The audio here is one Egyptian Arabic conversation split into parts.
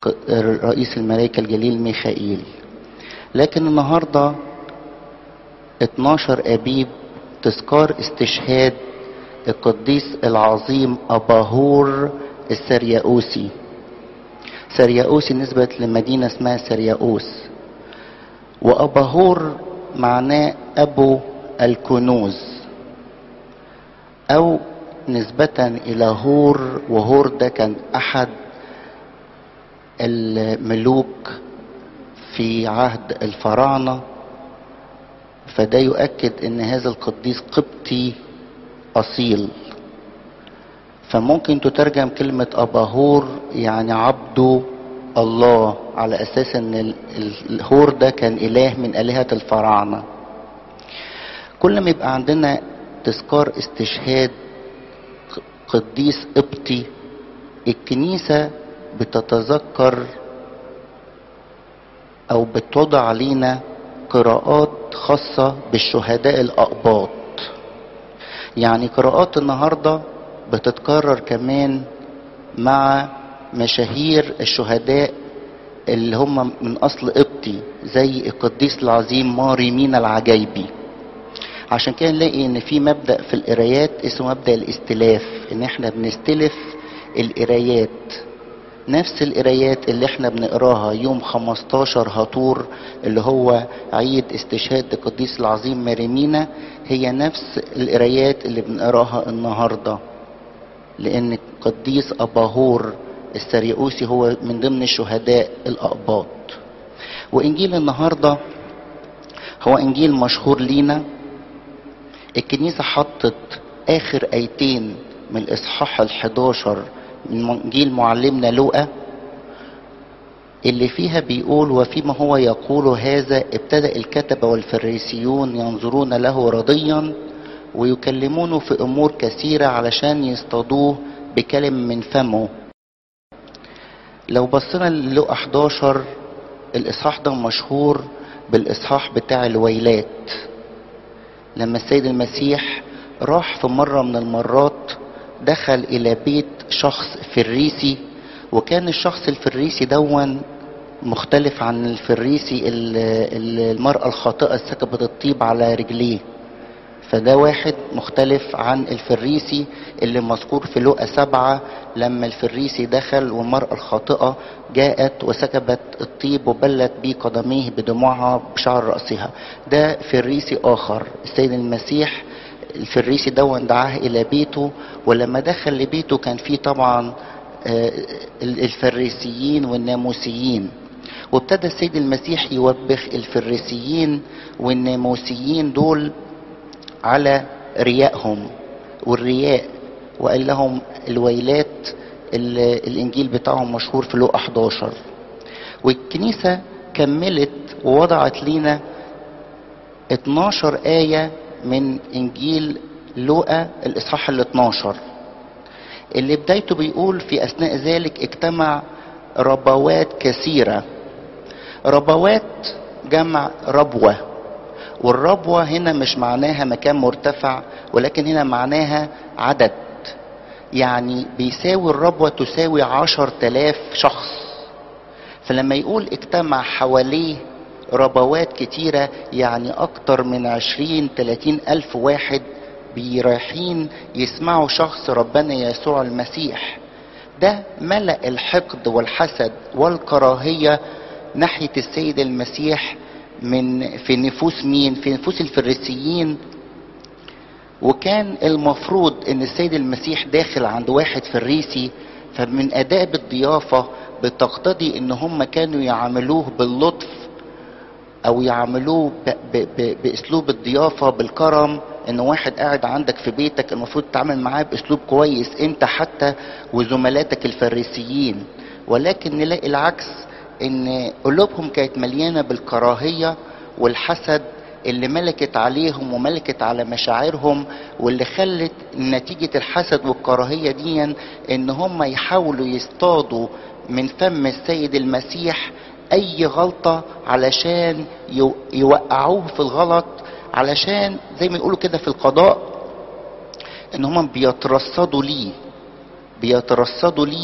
رئيس الملائكة الجليل ميخائيل لكن النهاردة 12 أبيب تذكار استشهاد القديس العظيم أباهور السرياؤوسي سرياؤوسي نسبة لمدينة اسمها سرياؤوس وأباهور معناه أبو الكنوز أو نسبة إلى هور وهور ده كان أحد الملوك في عهد الفراعنة فده يؤكد ان هذا القديس قبطي اصيل فممكن تترجم كلمة اباهور يعني عبد الله على اساس ان الهور ده كان اله من الهة الفراعنة كل ما يبقى عندنا تذكار استشهاد قديس قبطي الكنيسة بتتذكر او بتوضع علينا قراءات خاصة بالشهداء الأقباط يعني قراءات النهاردة بتتكرر كمان مع مشاهير الشهداء اللي هم من أصل قبطي زي القديس العظيم ماري مينا العجايبي عشان كده نلاقي ان في مبدأ في القرايات اسمه مبدأ الاستلاف ان احنا بنستلف القرايات نفس القرايات اللي احنا بنقراها يوم 15 هطور اللي هو عيد استشهاد القديس العظيم مريمينا هي نفس القرايات اللي بنقراها النهارده لان القديس اباهور السريؤوسي هو من ضمن الشهداء الاقباط وانجيل النهارده هو انجيل مشهور لينا الكنيسه حطت اخر ايتين من الاصحاح ال11 من انجيل معلمنا لوقا اللي فيها بيقول وفيما هو يقول هذا ابتدا الكتبه والفريسيون ينظرون له رضيا ويكلمونه في امور كثيره علشان يصطادوه بكلم من فمه لو بصينا للوقا 11 الاصحاح ده مشهور بالاصحاح بتاع الويلات لما السيد المسيح راح في مره من المرات دخل الى بيت شخص فريسي وكان الشخص الفريسي دون مختلف عن الفريسي المرأة الخاطئة سكبت الطيب على رجليه فده واحد مختلف عن الفريسي اللي مذكور في لقا سبعة لما الفريسي دخل والمرأة الخاطئة جاءت وسكبت الطيب وبلت بيه قدميه بدموعها بشعر رأسها ده فريسي آخر السيد المسيح الفريسي دون دعاه الى بيته ولما دخل لبيته كان فيه طبعا الفريسيين والناموسيين وابتدى السيد المسيح يوبخ الفريسيين والناموسيين دول على ريائهم والرياء وقال لهم الويلات الانجيل بتاعهم مشهور في لوقا 11 والكنيسه كملت ووضعت لنا 12 ايه من انجيل لوقا الاصحاح ال 12 اللي بدايته بيقول في اثناء ذلك اجتمع ربوات كثيره ربوات جمع ربوه والربوه هنا مش معناها مكان مرتفع ولكن هنا معناها عدد يعني بيساوي الربوه تساوي عشر تلاف شخص فلما يقول اجتمع حواليه ربوات كتيرة يعني أكتر من عشرين تلاتين ألف واحد بيرايحين يسمعوا شخص ربنا يسوع المسيح ده ملأ الحقد والحسد والكراهية ناحية السيد المسيح من في نفوس مين في نفوس الفريسيين وكان المفروض ان السيد المسيح داخل عند واحد فريسي فمن اداب الضيافة بتقتضي ان هم كانوا يعاملوه باللطف او يعاملوه ب ب ب باسلوب الضيافه بالكرم ان واحد قاعد عندك في بيتك المفروض تتعامل معاه باسلوب كويس انت حتى وزملاتك الفريسيين ولكن نلاقي العكس ان قلوبهم كانت مليانه بالكراهيه والحسد اللي ملكت عليهم وملكت على مشاعرهم واللي خلت نتيجة الحسد والكراهية دي ان هم يحاولوا يصطادوا من فم السيد المسيح اي غلطة علشان يوقعوه في الغلط علشان زي ما يقولوا كده في القضاء ان هم بيترصدوا ليه بيترصدوا ليه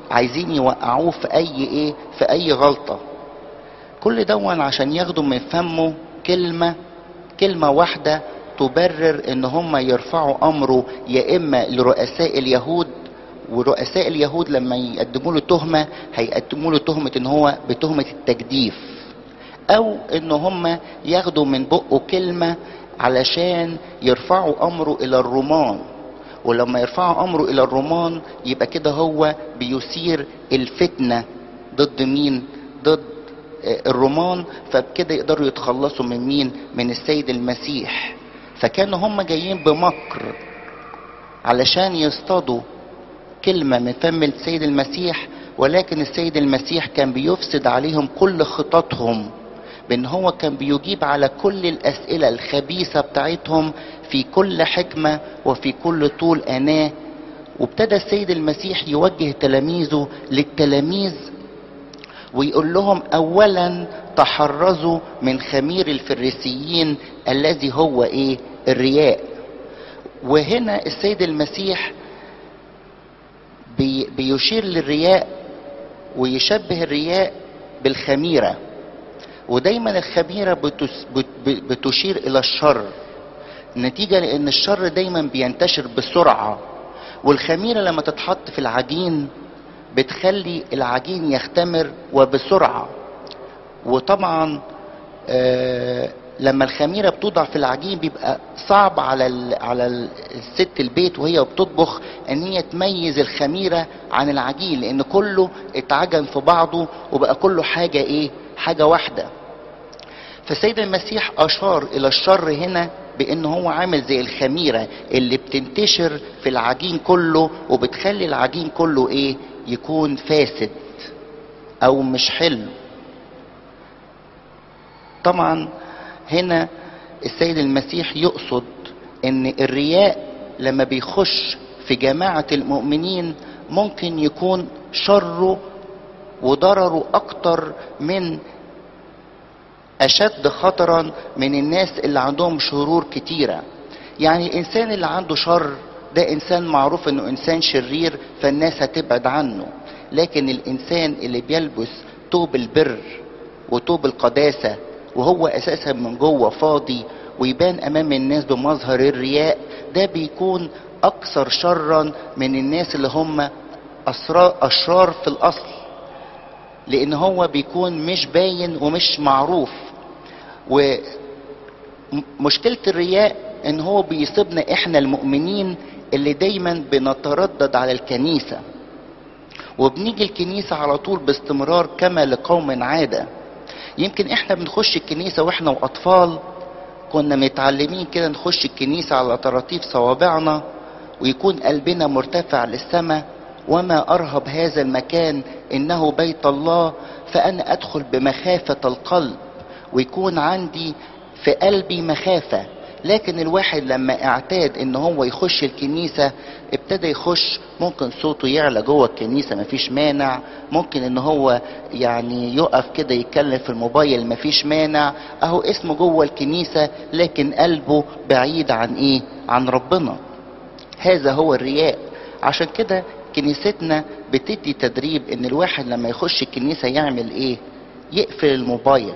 عايزين يوقعوه في اي ايه في اي غلطة كل دون عشان ياخدوا من فمه كلمة كلمة واحدة تبرر ان هم يرفعوا امره يا اما لرؤساء اليهود ورؤساء اليهود لما يقدموا له تهمة هيقدموا له تهمة ان هو بتهمة التجديف او ان هم ياخدوا من بقه كلمة علشان يرفعوا امره الى الرومان ولما يرفعوا امره الى الرومان يبقى كده هو بيثير الفتنة ضد مين ضد الرومان فبكده يقدروا يتخلصوا من مين من السيد المسيح فكانوا هم جايين بمكر علشان يصطادوا كلمة من فم السيد المسيح ولكن السيد المسيح كان بيفسد عليهم كل خططهم بان هو كان بيجيب على كل الاسئلة الخبيثة بتاعتهم في كل حكمة وفي كل طول اناه وابتدى السيد المسيح يوجه تلاميذه للتلاميذ ويقول لهم اولا تحرزوا من خمير الفريسيين الذي هو ايه الرياء وهنا السيد المسيح بي بيشير للرياء ويشبه الرياء بالخميرة ودايما الخميرة بتس بتشير الى الشر نتيجة لان الشر دايما بينتشر بسرعة والخميرة لما تتحط في العجين بتخلي العجين يختمر وبسرعة وطبعا آه لما الخميرة بتوضع في العجين بيبقى صعب على ال على ال الست البيت وهي بتطبخ ان هي تميز الخميرة عن العجين لان كله اتعجن في بعضه وبقى كله حاجة ايه حاجة واحدة فالسيد المسيح اشار الى الشر هنا بان هو عامل زي الخميرة اللي بتنتشر في العجين كله وبتخلي العجين كله ايه يكون فاسد او مش حلو طبعا هنا السيد المسيح يقصد ان الرياء لما بيخش في جماعة المؤمنين ممكن يكون شره وضرره اكتر من اشد خطرا من الناس اللي عندهم شرور كتيرة يعني الانسان اللي عنده شر ده انسان معروف انه انسان شرير فالناس هتبعد عنه لكن الانسان اللي بيلبس توب البر وتوب القداسة وهو اساسا من جوه فاضي ويبان امام الناس بمظهر الرياء ده بيكون اكثر شرا من الناس اللي هم اشرار في الاصل لان هو بيكون مش باين ومش معروف ومشكلة الرياء ان هو بيصيبنا احنا المؤمنين اللي دايما بنتردد على الكنيسة وبنيجي الكنيسة على طول باستمرار كما لقوم عادة يمكن احنا بنخش الكنيسة واحنا واطفال كنا متعلمين كده نخش الكنيسة على طراطيف صوابعنا ويكون قلبنا مرتفع للسماء وما ارهب هذا المكان انه بيت الله فانا ادخل بمخافة القلب ويكون عندي في قلبي مخافة لكن الواحد لما اعتاد ان هو يخش الكنيسة ابتدى يخش ممكن صوته يعلى جوه الكنيسة مفيش مانع ممكن ان هو يعني يقف كده يتكلم في الموبايل مفيش مانع اهو اسمه جوه الكنيسة لكن قلبه بعيد عن ايه عن ربنا هذا هو الرياء عشان كده كنيستنا بتدي تدريب ان الواحد لما يخش الكنيسة يعمل ايه يقفل الموبايل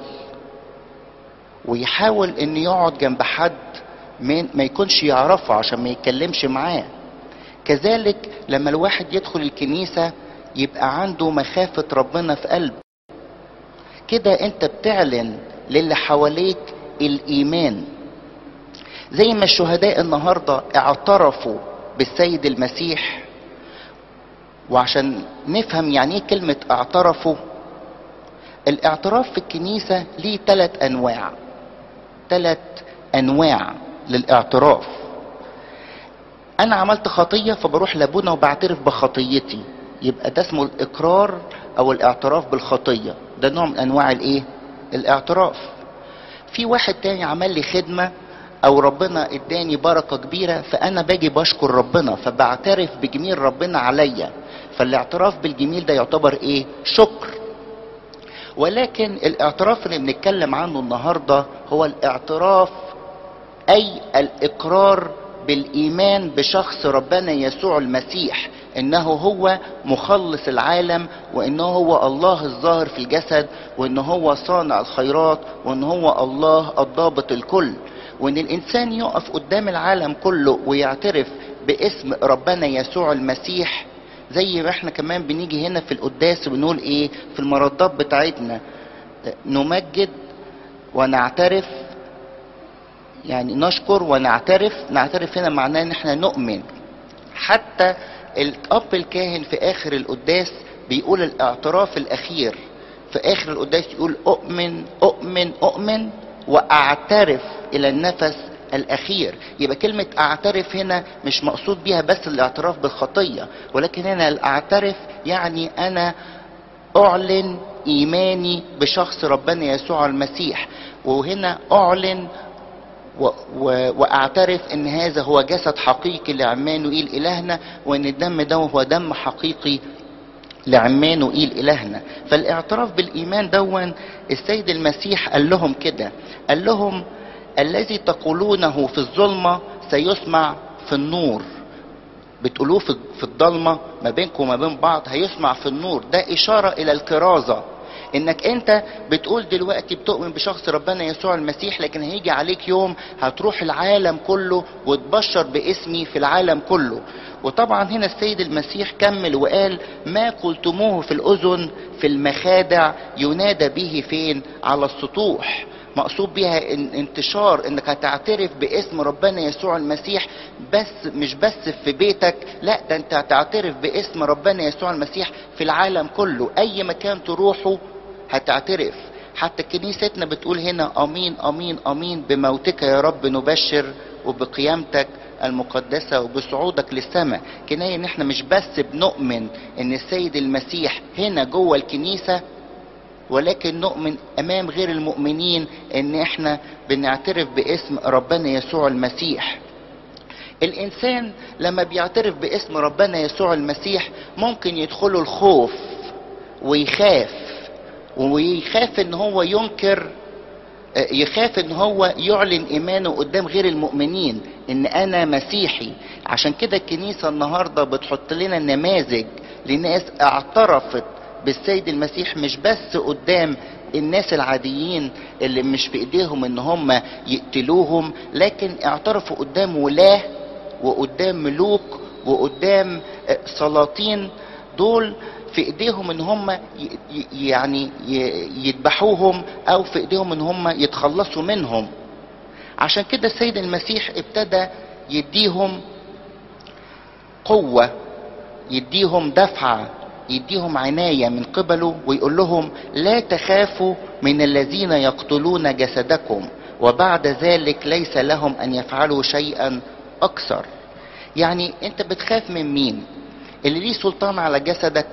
ويحاول ان يقعد جنب حد من ما يكونش يعرفه عشان ما يتكلمش معاه كذلك لما الواحد يدخل الكنيسة يبقى عنده مخافة ربنا في قلبه كده انت بتعلن للي حواليك الايمان زي ما الشهداء النهاردة اعترفوا بالسيد المسيح وعشان نفهم يعني ايه كلمة اعترفوا الاعتراف في الكنيسة ليه ثلاث انواع ثلاث انواع للاعتراف انا عملت خطية فبروح لابونا وبعترف بخطيتي يبقى ده اسمه الاقرار او الاعتراف بالخطية ده نوع من انواع الايه الاعتراف في واحد تاني عمل لي خدمة او ربنا اداني بركة كبيرة فانا باجي بشكر ربنا فبعترف بجميل ربنا عليا فالاعتراف بالجميل ده يعتبر ايه شكر ولكن الاعتراف اللي بنتكلم عنه النهاردة هو الاعتراف اي الاقرار بالايمان بشخص ربنا يسوع المسيح انه هو مخلص العالم وانه هو الله الظاهر في الجسد وانه هو صانع الخيرات وانه هو الله الضابط الكل وان الانسان يقف قدام العالم كله ويعترف باسم ربنا يسوع المسيح زي ما احنا كمان بنيجي هنا في القداس بنقول ايه في المردات بتاعتنا نمجد ونعترف يعني نشكر ونعترف نعترف هنا معناه ان احنا نؤمن حتى الاب الكاهن في اخر القداس بيقول الاعتراف الاخير في اخر القداس يقول اؤمن اؤمن اؤمن واعترف الى النفس الاخير يبقى كلمة اعترف هنا مش مقصود بيها بس الاعتراف بالخطية ولكن هنا الاعترف يعني انا اعلن ايماني بشخص ربنا يسوع المسيح وهنا اعلن و و واعترف ان هذا هو جسد حقيقي لعمانوئيل الهنا وان الدم ده هو دم حقيقي لعمانوئيل الهنا فالاعتراف بالايمان دون السيد المسيح قال لهم كده قال لهم الذي تقولونه في الظلمه سيسمع في النور بتقولوه في الضلمه ما بينكم وما بين بعض هيسمع في النور ده اشاره الى الكرازه انك انت بتقول دلوقتي بتؤمن بشخص ربنا يسوع المسيح لكن هيجي عليك يوم هتروح العالم كله وتبشر باسمي في العالم كله وطبعا هنا السيد المسيح كمل وقال ما قلتموه في الاذن في المخادع ينادى به فين على السطوح مقصود بها إن انتشار انك هتعترف باسم ربنا يسوع المسيح بس مش بس في بيتك لا ده انت هتعترف باسم ربنا يسوع المسيح في العالم كله اي مكان تروحه هتعترف حتى كنيستنا بتقول هنا امين امين امين بموتك يا رب نبشر وبقيامتك المقدسة وبصعودك للسماء كناية ان احنا مش بس بنؤمن ان السيد المسيح هنا جوه الكنيسة ولكن نؤمن امام غير المؤمنين ان احنا بنعترف باسم ربنا يسوع المسيح الانسان لما بيعترف باسم ربنا يسوع المسيح ممكن يدخله الخوف ويخاف ويخاف ان هو ينكر يخاف ان هو يعلن ايمانه قدام غير المؤمنين ان انا مسيحي عشان كده الكنيسة النهاردة بتحط لنا نماذج لناس اعترفت بالسيد المسيح مش بس قدام الناس العاديين اللي مش في ايديهم ان هم يقتلوهم لكن اعترفوا قدام ولاه وقدام ملوك وقدام سلاطين دول في ايديهم ان هم يعني يذبحوهم او في ايديهم ان هم يتخلصوا منهم عشان كده السيد المسيح ابتدى يديهم قوة يديهم دفعة يديهم عناية من قبله ويقول لهم لا تخافوا من الذين يقتلون جسدكم وبعد ذلك ليس لهم ان يفعلوا شيئا اكثر يعني انت بتخاف من مين اللي ليه سلطان على جسدك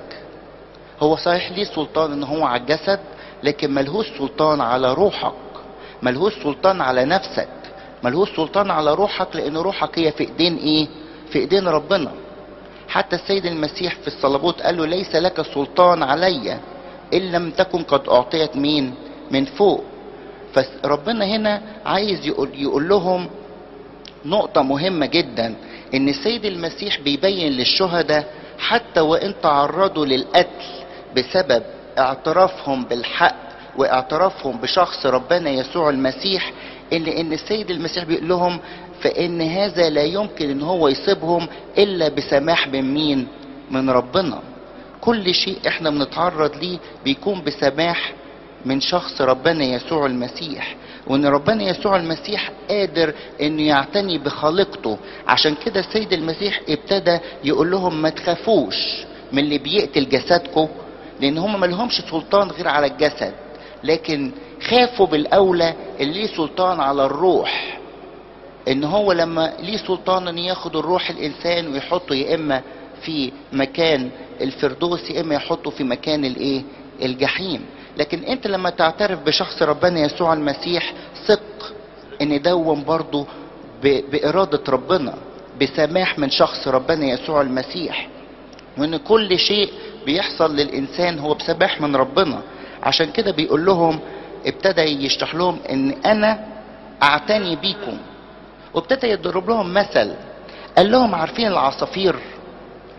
هو صحيح ليه سلطان ان هو على الجسد لكن ملهوش سلطان على روحك ملهوش سلطان على نفسك ملهوش سلطان على روحك لان روحك هي في ايدين ايه في ايدين ربنا حتى السيد المسيح في الصلبوت قال له ليس لك سلطان علي ان لم تكن قد اعطيت مين من فوق فربنا هنا عايز يقول, يقول لهم نقطة مهمة جدا ان السيد المسيح بيبين للشهداء حتى وان تعرضوا للقتل بسبب اعترافهم بالحق واعترافهم بشخص ربنا يسوع المسيح ان ان السيد المسيح بيقول لهم فان هذا لا يمكن ان هو يصيبهم الا بسماح من مين من ربنا كل شيء احنا بنتعرض ليه بيكون بسماح من شخص ربنا يسوع المسيح وان ربنا يسوع المسيح قادر انه يعتني بخالقته عشان كده السيد المسيح ابتدى يقول لهم ما تخافوش من اللي بيقتل جسدكم لان هم ما لهمش سلطان غير على الجسد لكن خافوا بالاولى اللي ليه سلطان على الروح ان هو لما ليه سلطان ان ياخد الروح الانسان ويحطه يا اما في مكان الفردوس يا اما يحطه في مكان الايه الجحيم لكن انت لما تعترف بشخص ربنا يسوع المسيح ثق ان دون برضه بإرادة ربنا بسماح من شخص ربنا يسوع المسيح وان كل شيء بيحصل للانسان هو بسماح من ربنا عشان كده بيقول لهم ابتدى يشرح لهم ان انا اعتني بيكم وابتدى يضرب لهم مثل قال لهم عارفين العصافير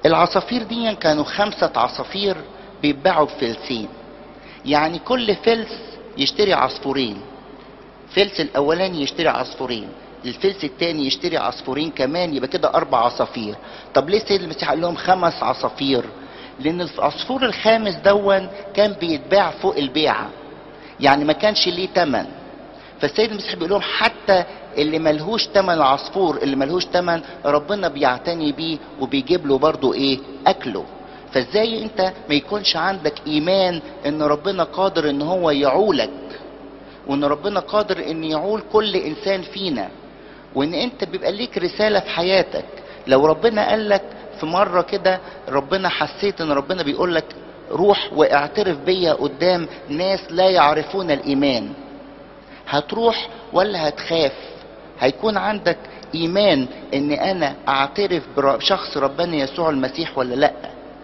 العصافير دي كانوا خمسة عصافير بيتباعوا بفلسين يعني كل فلس يشتري عصفورين فلس الاولاني يشتري عصفورين الفلس التاني يشتري عصفورين كمان يبقى كده اربع عصافير طب ليه سيد المسيح قال لهم خمس عصافير لان العصفور الخامس دون كان بيتباع فوق البيعه يعني ما كانش ليه تمن فالسيد المسيح بيقول لهم حتى اللي ملهوش تمن العصفور اللي ملهوش تمن ربنا بيعتني بيه وبيجيب له برضه ايه اكله فازاي انت ما يكونش عندك ايمان ان ربنا قادر ان هو يعولك وان ربنا قادر ان يعول كل انسان فينا وان انت بيبقى ليك رسالة في حياتك لو ربنا قال لك في مرة كده ربنا حسيت ان ربنا بيقول لك روح واعترف بيا قدام ناس لا يعرفون الايمان هتروح ولا هتخاف هيكون عندك ايمان ان انا اعترف بشخص ربنا يسوع المسيح ولا لا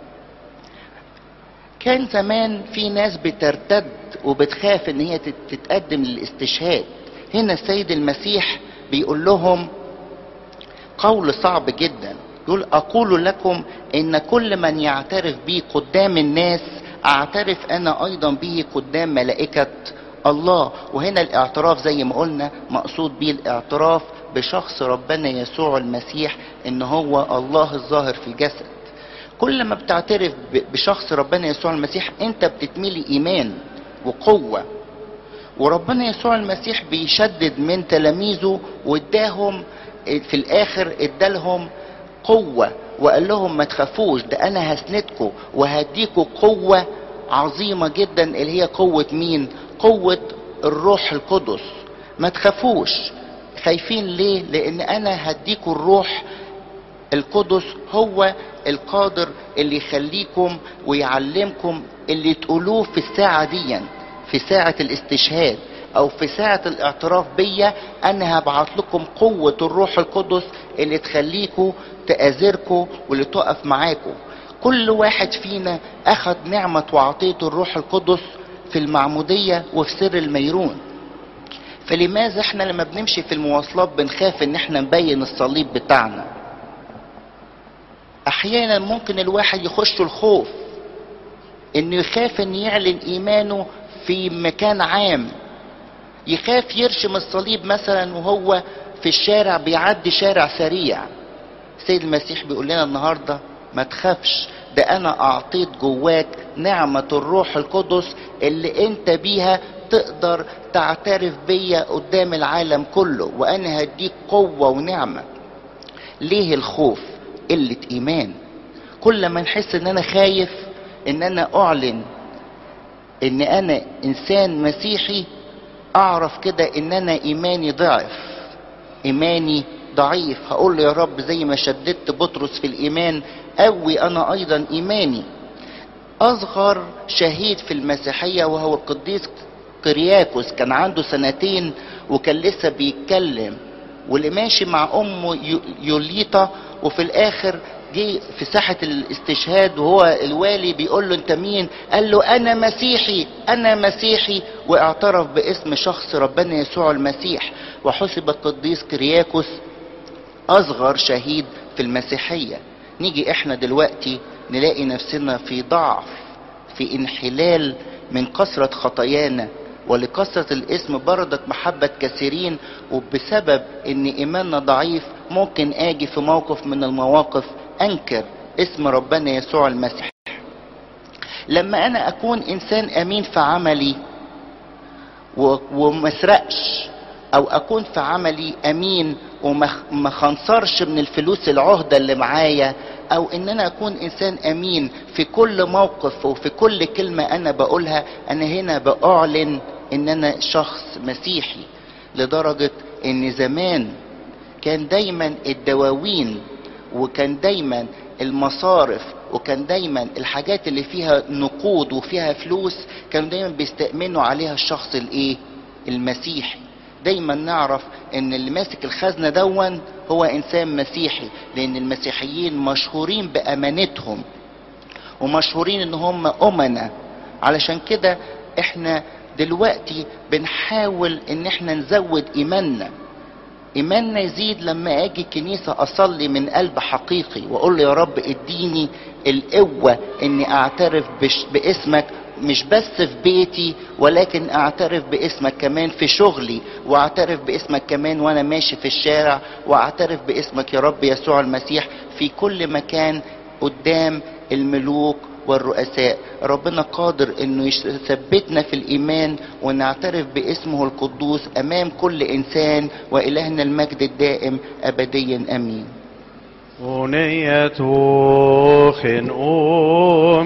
كان زمان في ناس بترتد وبتخاف ان هي تتقدم للاستشهاد هنا السيد المسيح بيقول لهم قول صعب جدا يقول اقول لكم ان كل من يعترف بي قدام الناس اعترف انا ايضا به قدام ملائكه الله وهنا الاعتراف زي ما قلنا مقصود بيه الاعتراف بشخص ربنا يسوع المسيح ان هو الله الظاهر في الجسد كل ما بتعترف بشخص ربنا يسوع المسيح انت بتتملي ايمان وقوة وربنا يسوع المسيح بيشدد من تلاميذه واداهم في الاخر ادالهم قوة وقال لهم ما تخافوش ده انا هسندكم وهديكوا قوة عظيمة جدا اللي هي قوة مين قوة الروح القدس ما تخافوش خايفين ليه لان انا هديكوا الروح القدس هو القادر اللي يخليكم ويعلمكم اللي تقولوه في الساعة دي في ساعة الاستشهاد او في ساعة الاعتراف بيا انا هبعت لكم قوة الروح القدس اللي تخليكم تأذركم واللي تقف معاكم كل واحد فينا اخذ نعمة وعطية الروح القدس في المعمودية وفي سر الميرون فلماذا احنا لما بنمشي في المواصلات بنخاف ان احنا نبين الصليب بتاعنا احيانا ممكن الواحد يخش الخوف انه يخاف ان يعلن ايمانه في مكان عام يخاف يرشم الصليب مثلا وهو في الشارع بيعدي شارع سريع سيد المسيح بيقول لنا النهارده ما تخافش ده انا اعطيت جواك نعمة الروح القدس اللي انت بيها تقدر تعترف بيا قدام العالم كله وانا هديك قوة ونعمة ليه الخوف قلة ايمان كل ما نحس ان انا خايف ان انا اعلن ان انا انسان مسيحي اعرف كده ان انا ايماني ضعف ايماني ضعيف هقول له يا رب زي ما شددت بطرس في الايمان قوي انا ايضا ايماني اصغر شهيد في المسيحيه وهو القديس قرياكوس كان عنده سنتين وكان لسه بيتكلم واللي ماشي مع امه يوليطا وفي الاخر جه في ساحة الاستشهاد وهو الوالي بيقول له انت مين قال له انا مسيحي انا مسيحي واعترف باسم شخص ربنا يسوع المسيح وحسب القديس كرياكوس اصغر شهيد في المسيحية نيجي احنا دلوقتي نلاقي نفسنا في ضعف في انحلال من كثرة خطايانا ولكثرة الاسم بردت محبة كثيرين وبسبب ان ايماننا ضعيف ممكن اجي في موقف من المواقف انكر اسم ربنا يسوع المسيح لما انا اكون انسان امين في عملي ومسرقش او اكون في عملي امين وما خنصرش من الفلوس العهدة اللي معايا او ان انا اكون انسان امين في كل موقف وفي كل كلمة انا بقولها انا هنا باعلن ان انا شخص مسيحي لدرجة ان زمان كان دايما الدواوين وكان دايما المصارف وكان دايما الحاجات اللي فيها نقود وفيها فلوس كانوا دايما بيستأمنوا عليها الشخص الايه المسيحي دايما نعرف ان اللي ماسك الخزنة دون هو انسان مسيحي لان المسيحيين مشهورين بامانتهم ومشهورين ان هم امنا علشان كده احنا دلوقتي بنحاول ان احنا نزود ايماننا ايماننا يزيد لما اجي الكنيسة اصلي من قلب حقيقي واقول له يا رب اديني القوة اني اعترف بش باسمك مش بس في بيتي ولكن اعترف باسمك كمان في شغلي واعترف باسمك كمان وانا ماشي في الشارع واعترف باسمك يا رب يسوع المسيح في كل مكان قدام الملوك والرؤساء ربنا قادر انه يثبتنا في الايمان ونعترف باسمه القدوس امام كل انسان والهنا المجد الدائم ابديا امين أنية خنقوم